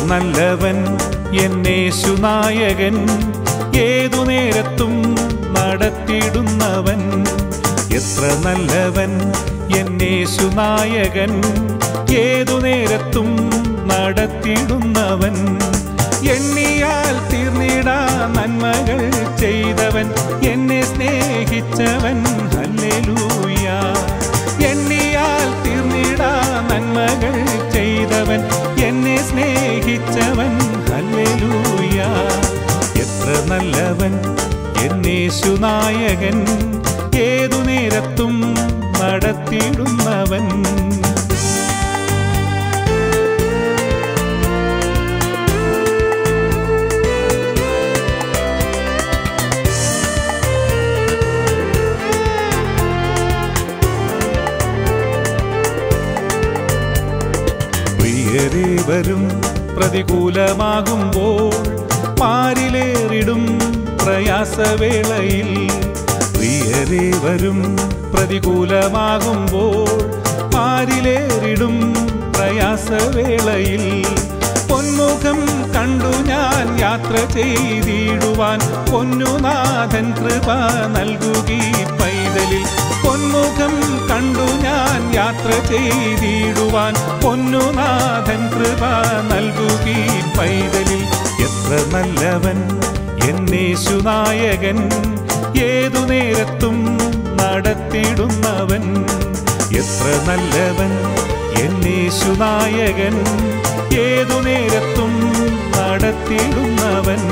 നല്ലവൻ എന്നേശുനായകൻ ഏതു നേരത്തും നടത്തിയിടുന്നവൻ എത്ര നല്ലവൻ എന്നേശുനായകൻ ഏതു നേരത്തും നടത്തിയിടുന്നവൻ എണ്ണിയാൽ തീർന്നിടാ നന്മകൾ ചെയ്തവൻ എന്നെ സ്നേഹിച്ചവൻ ഹല്ലേലൂയ എണ്ണിയാൽ തീർന്നിടാ നന്മകൾ ചെയ്തവൻ എന്നെ സ്നേഹിച്ചവൻ ഹല്ലേലൂയ എത്ര നല്ലവൻ എന്നേശുനായകൻ ഏതു നേരത്തും നടത്തിയിടുന്നവൻ പ്രിയരേവരും പ്രതികൂലമാകുമ്പോൾ മാരിലേറിടും പ്രയാസവേളയിൽ പ്രിയരേവരും പ്രതികൂലമാകുമ്പോൾ മാരിലേറിടും പ്രയാസവേളയിൽ പൊന്മുഖം കണ്ടു ഞാൻ യാത്ര ചെയ്തിടുവാൻ പൊന്നുനാഥൻ കൃപ നൽകുകീ പൈതലിൽ പൊന്മുഖം കണ്ടു ഞാൻ യാത്ര ചെയ്തിടുവാൻ പൊന്നുനാഥൻ കൃപ നൽകുകീ പൈതലിൽ എത്ര നല്ലവൻ എന്നേശുനായകൻ ഏതു നേരത്തും നടത്തിയിടുന്നവൻ എത്ര നല്ലവൻ എന്നേശുനായകൻ ഏതു നേരത്തും നടത്തിയിടുന്നവൻ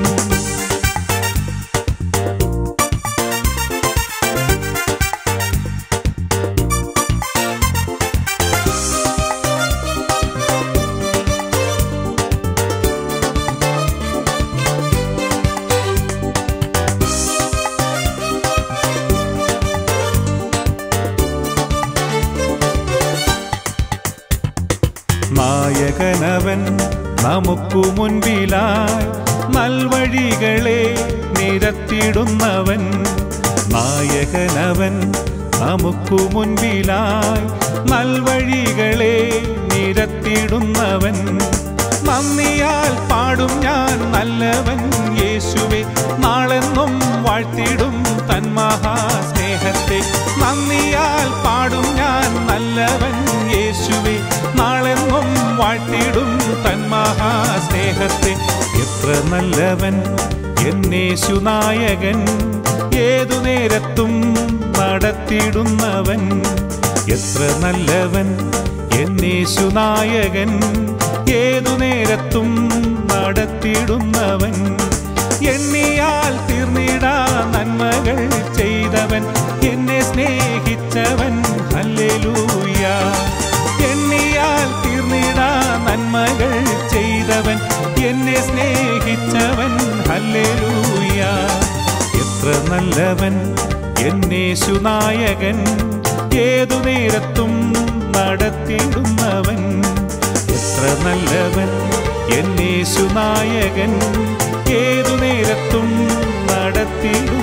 നായകനവൻ നമുക്കു മുൻപിലായി നൽവഴികളെ നിരത്തിടുന്നവൻ നായകനവൻ നമുക്കു മുൻപിലായി നൽവഴികളെ നിരത്തിടുന്നവൻ നന്ദിയാൽ പാടും ഞാൻ നല്ലവൻ യേശുവെ നാളെന്നും വാഴ്ത്തിടും തൻ മഹാസ്നേഹത്തെ നന്ദിയാൽ പാടും ഞാൻ നല്ലവൻ യേശുവെ നാളെന്നും വാഴ്ത്തിടും തൻ മഹാസ്നേഹത്തെ എത്ര നല്ലവൻ എന്നേശുനായകൻ ഏതു നേരത്തും നടത്തിടുന്നവൻ എത്ര നല്ലവൻ എന്നേശുനായകൻ ഏതു നേരത്തും നടത്തിടുന്നവൻ എണ്ണിയാൽ തീർന്നിടാ നന്മകൾ ചെയ്തവൻ എന്നെ സ്നേഹിച്ചവൻ ഹല്ലേലൂയ എണ്ണിയാൽ തീർന്നിടാ നന്മകൾ ചെയ്തവൻ എന്നെ സ്നേഹിച്ചവൻ ഹല്ലേലൂയ എത്ര നല്ലവൻ എന്നേശുനായകൻ ഏതു നേരത്തും നടത്തിയിടുന്നവൻ എത്ര നല്ലവൻ എന്നേശുനായകൻ ഏതു നേരത്തും നടത്തിയിടും